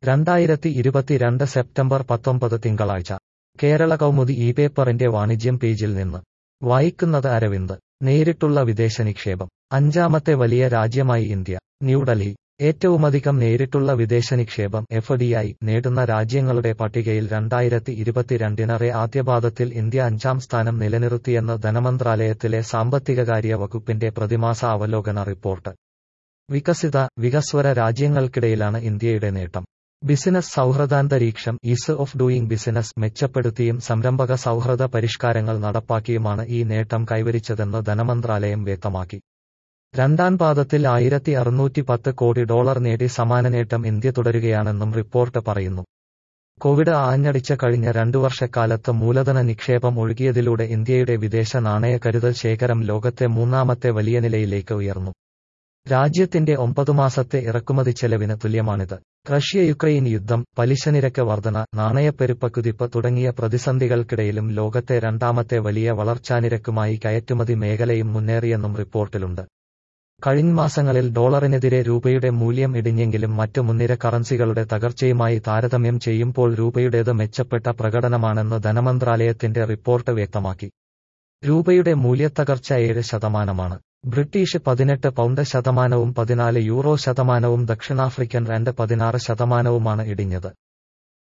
രണ്ടായിരത്തി ഇരുപത്തിരണ്ട് സെപ്റ്റംബർ പത്തൊമ്പത് തിങ്കളാഴ്ച കേരള കൗമുദി ഈ പേപ്പറിന്റെ വാണിജ്യം പേജിൽ നിന്ന് വായിക്കുന്നത് അരവിന്ദ് നേരിട്ടുള്ള വിദേശ നിക്ഷേപം അഞ്ചാമത്തെ വലിയ രാജ്യമായി ഇന്ത്യ ന്യൂഡൽഹി ഏറ്റവുമധികം നേരിട്ടുള്ള വിദേശ നിക്ഷേപം എഫ് ഡി ഐ നേടുന്ന രാജ്യങ്ങളുടെ പട്ടികയിൽ രണ്ടായിരത്തി ഇരുപത്തിരണ്ടിനറെ ആദ്യപാദത്തിൽ ഇന്ത്യ അഞ്ചാം സ്ഥാനം നിലനിർത്തിയെന്ന് ധനമന്ത്രാലയത്തിലെ സാമ്പത്തികകാര്യ വകുപ്പിന്റെ പ്രതിമാസ അവലോകന റിപ്പോർട്ട് വികസിത വികസ്വര രാജ്യങ്ങൾക്കിടയിലാണ് ഇന്ത്യയുടെ നേട്ടം ബിസിനസ് സൗഹൃദാന്തരീക്ഷം ഈസ് ഓഫ് ഡൂയിങ് ബിസിനസ് മെച്ചപ്പെടുത്തിയും സംരംഭക സൗഹൃദ പരിഷ്കാരങ്ങൾ നടപ്പാക്കിയുമാണ് ഈ നേട്ടം കൈവരിച്ചതെന്ന് ധനമന്ത്രാലയം വ്യക്തമാക്കി രണ്ടാം പാദത്തിൽ ആയിരത്തി അറുന്നൂറ്റി പത്ത് കോടി ഡോളർ നേടി സമാന നേട്ടം ഇന്ത്യ തുടരുകയാണെന്നും റിപ്പോർട്ട് പറയുന്നു കോവിഡ് ആഞ്ഞടിച്ച കഴിഞ്ഞ രണ്ടു വർഷക്കാലത്ത് മൂലധന നിക്ഷേപം ഒഴുകിയതിലൂടെ ഇന്ത്യയുടെ വിദേശ നാണയ കരുതൽ ശേഖരം ലോകത്തെ മൂന്നാമത്തെ വലിയ നിലയിലേക്ക് ഉയർന്നു രാജ്യത്തിന്റെ ഒമ്പതു മാസത്തെ ഇറക്കുമതി ചെലവിന് തുല്യമാണിത് റഷ്യ യുക്രൈൻ യുദ്ധം പലിശനിരക്ക് വർധന നാണയപ്പെരുപ്പക്കുതിപ്പ് തുടങ്ങിയ പ്രതിസന്ധികൾക്കിടയിലും ലോകത്തെ രണ്ടാമത്തെ വലിയ വളർച്ചാനിരക്കുമായി കയറ്റുമതി മേഖലയും മുന്നേറിയെന്നും റിപ്പോർട്ടിലുണ്ട് കഴിഞ്ഞ മാസങ്ങളിൽ ഡോളറിനെതിരെ രൂപയുടെ മൂല്യം ഇടിഞ്ഞെങ്കിലും മറ്റ് മുൻനിര കറൻസികളുടെ തകർച്ചയുമായി താരതമ്യം ചെയ്യുമ്പോൾ രൂപയുടേത് മെച്ചപ്പെട്ട പ്രകടനമാണെന്ന് ധനമന്ത്രാലയത്തിന്റെ റിപ്പോർട്ട് വ്യക്തമാക്കി രൂപയുടെ മൂല്യത്തകർച്ച ഏഴ് ശതമാനമാണ് ബ്രിട്ടീഷ് പതിനെട്ട് പൗണ്ട് ശതമാനവും പതിനാല് യൂറോ ശതമാനവും ദക്ഷിണാഫ്രിക്കൻ രണ്ട് പതിനാറ് ശതമാനവുമാണ് ഇടിഞ്ഞത്